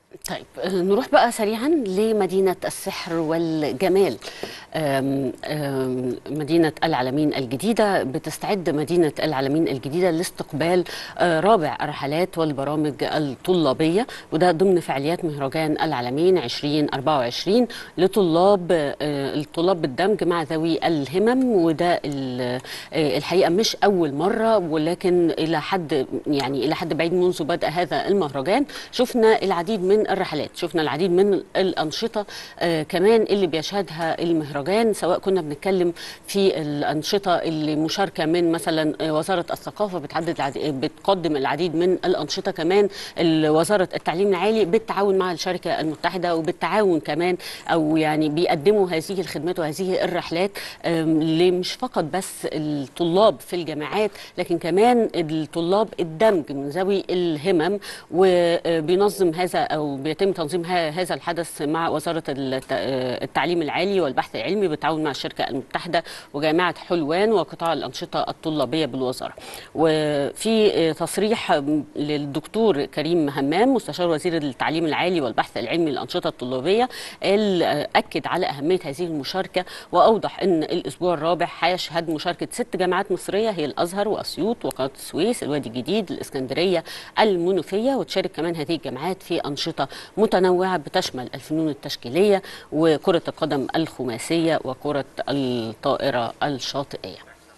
طيب آه، نروح بقى سريعا لمدينة السحر والجمال آم، آم، مدينة العلمين الجديدة بتستعد مدينة العلمين الجديدة لاستقبال آه، رابع الرحلات والبرامج الطلابية وده ضمن فعاليات مهرجان العلمين 2024 لطلاب آه، الطلاب بالدمج مع ذوي الهمم وده ال- آه، الحقيقة مش أول مرة ولكن إلى حد يعني إلى حد بعيد منذ بدء هذا المهرجان شفنا العديد من الرحلات شفنا العديد من الأنشطة آه، كمان اللي بيشهدها المهرجان سواء كنا بنتكلم في الأنشطة اللي مشاركة من مثلا آه، وزارة الثقافة بتعدد العديد بتقدم العديد من الأنشطة كمان ال- وزارة التعليم العالي بالتعاون مع الشركة المتحدة وبالتعاون كمان أو يعني بيقدموا هذه الخدمات وهذه الرحلات آم، لمش فقط بس الطلاب في الجامعات لكن كمان الطلاب الدمج من ذوي الهمم وبينظم هذا او بيتم تنظيم ه- هذا الحدث مع وزاره الت- التعليم العالي والبحث العلمي بالتعاون مع الشركه المتحده وجامعه حلوان وقطاع الانشطه الطلابيه بالوزاره. وفي تصريح للدكتور كريم همام مستشار وزير التعليم العالي والبحث العلمي للانشطه الطلابيه قال اكد على اهميه هذه المشاركه واوضح ان الاسبوع الرابع هيشهد مشاركه ست جامعات مصريه هي الازهر واسيوط وقناه السويس الوادي الجديد الاسكندريه المنوفيه وتشارك كمان هذه الجامعات في انشطه متنوعه بتشمل الفنون التشكيليه وكره القدم الخماسيه وكره الطائره الشاطئيه